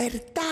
தருத்தா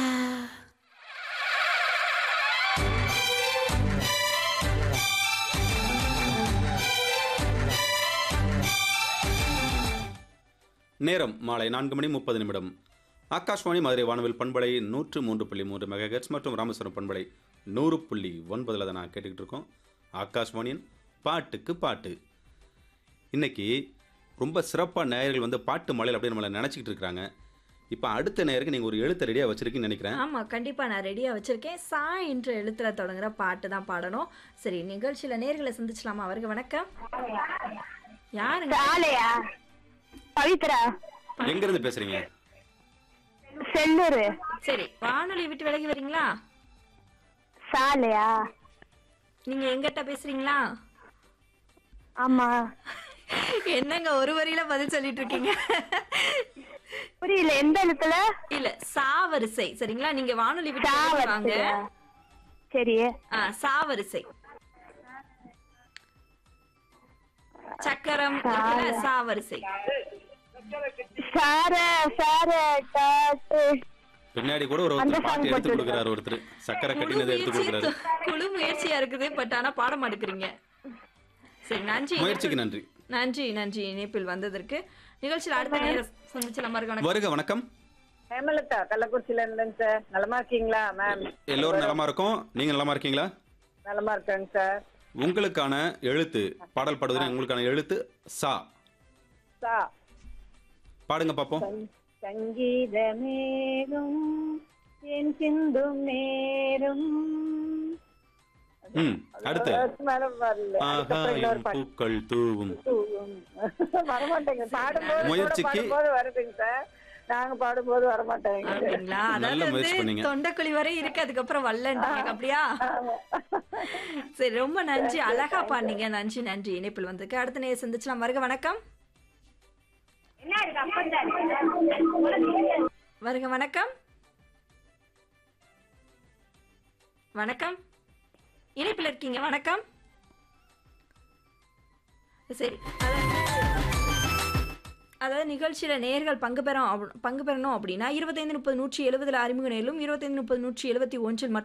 நேரம் மாலை நான்கு மணி முப்பது நிமிடம் ஆகாஷ்வாணி மதுரை வானவில் பண்பலை நூற்று மூன்று புள்ளி மூன்று மெகாஹெட்ஸ் மற்றும் ராமேஸ்வரம் பண்பலை நூறு புள்ளி ஒன்பதில் தான் நான் கேட்டுக்கிட்டு இருக்கோம் ஆகாஷ்வாணியின் பாட்டுக்கு பாட்டு இன்னைக்கு ரொம்ப சிறப்பாக நேயர்கள் வந்து பாட்டு மலையில் அப்படின்னு நம்மளை நினச்சிக்கிட்டு இருக்கிறாங்க இப்போ அடுத்த நேயருக்கு நீங்கள் ஒரு எழுத்து ரெடியாக வச்சிருக்கீங்கன்னு நினைக்கிறேன் ஆமா கண்டிப்பா நான் ரெடியா வச்சிருக்கேன் சா என்ற எழுத்துல தொடங்குற பாட்டு தான் பாடணும் சரி நிகழ்ச்சியில நேர்களை சந்திச்சலாமா அவருக்கு வணக்கம் யாருங்க சாலையா பவித்ரா எங்கேருந்து பேசுகிறீங்க செல்லூர் சரி வானொலி விட்டு விலகி வரீங்களா சாலையா நீங்க எங்கிட்ட பேசுறீங்களா ஆமா என்னங்க ஒரு வரியில பதில் சொல்லிட்டு இருக்கீங்க புரியல எந்த இடத்துல இல்ல சா வரிசை சரிங்களா நீங்க வானொலி விட்டு சா விலகி வாங்க வரிசையா? சரி ஆ, சா வரிசை சக்கரம் இருக்குல்ல, சா வரிசை சார சார டாட்டு பின்னாடி கூட ஒரு அந்த ஒருத்தர் பாட்டு song எடுத்து போட்டு கொடுக்குறாரு ஒருத்தர் சக்கரை குழு கட்டினதை எடுத்து முயற்சி கொடுக்குறாரு குழு முயற்சியா இருக்குது பட் ஆனா பாட மாட்டேங்கிறீங்க சரி நன்றி முயற்சிக்கு நன்றி நன்றி நன்றி இணைப்பில் வந்ததற்கு நிகழ்ச்சியில் அடுத்த நேரம் சந்திச்சலாம் வணக்கம் வருக வணக்கம் ஹேமலதா கள்ளக்குறிச்சியில இருந்தேங்க சார் நலமா இருக்கீங்களா மேம் எல்லோரும் நலமா இருக்கோம் நீங்க நலமா இருக்கீங்களா நலமா இருக்கேங்க சார் உங்களுக்கான எழுத்து பாடல் பாடுவதில் உங்களுக்கான எழுத்து சா சா பாடுங்க பாப்போம் சங்கீத மேலும் என் சிந்தும் நேரும் ம் அடுத்து மேடம் வரல அதுக்கப்புறம் ஆகாயம் இன்னொரு பாட்டு பூக்கள் தூவும் தூவும். வரமாட்டேங்க பாடும்போது கூட முயற்சிக்கு- பாடும்போது வருதுங்க சார் நாங்க பாடும்போது வரமாட்டேங்க அப்படிங்களா நல்ல அதாவது முயற்சி பண்ணீங்க. வந்து தொண்டைக்குழி வரை இருக்கு அதுக்கப்புறம் வரலன்றாங்க அப்படியா சரி ரொம்ப நன்றி அழகா பாடுனீங்க நன்றி நன்றி இணைப்பில் வந்ததுக்கு அடுத்த நேரம் சந்திச்சலாம் வருக வணக்கம் வருக வணக்கம் வணக்கம் இணைப்பில் இருக்கீங்க வணக்கம் சரி அதாவது நிகழ்ச்சியில் நேர்கள் பங்கு பெறும் அப்ப- பங்கு பெறணும் அப்படின்னா இருபத்தைந்து முப்பது நூற்றி எழுபதில் அறிமுக நேரிலும் இருபத்தைந்து முப்பது நூற்றி எழுபத்தி ஒன்றில் மட்டும்